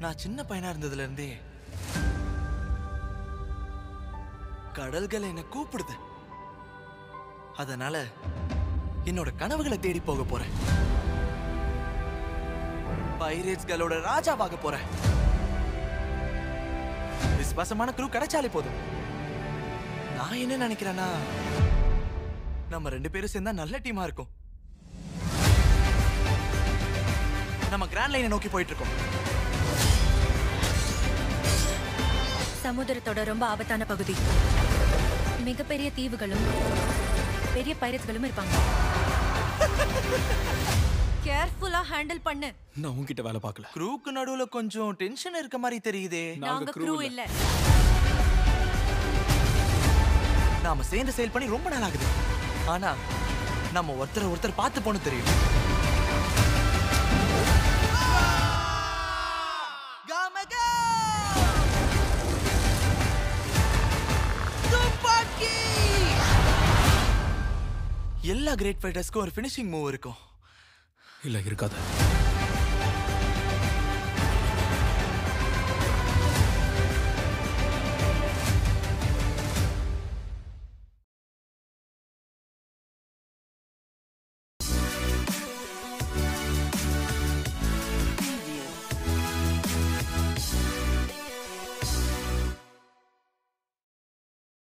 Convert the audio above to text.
நான் சின்ன பையனா இருந்ததுல இருந்தே கடல்கள் என்னை கூப்பிடுது அதனால என்னோட கனவுகளை தேடி போக போறேன் பைரேட்ஸ்களோட ராஜாவாக போறேன் விசுவாசமான குரூ கிடைச்சாலே போதும் நான் என்ன நினைக்கிறேன்னா நம்ம ரெண்டு பேரும் சேர்ந்தா நல்ல டீமா இருக்கும் நம்ம கிராண்ட் லைனை நோக்கி போயிட்டு இருக்கோம் சமுத்திரத்தோட ரொம்ப ஆபத்தான பகுதி மிகப்பெரிய தீவுகளும் பெரிய பைரட்ஸ்களும் இருப்பாங்க கேர்ஃபுல்லா ஹேண்டில் பண்ணு நான் உன்கிட்ட வேலை பார்க்கல க்ரூக்கு நடுவுல கொஞ்சம் டென்ஷன் இருக்க மாதிரி தெரியுதே நாங்க crew இல்ல நாம சேர்ந்து செயல் பண்ணி ரொம்ப நாள் ஆகுது ஆனா நம்ம ஒருத்தர் ஒருத்தர் பார்த்து போன தெரியும் காமகா! துப்பாக்கி! எல்லா கிரேட் ஃபைட்டர்ஸ்க்கும் ஒரு ஃபினிஷிங் மூவ் இருக்கும் இல்ல இருக்காது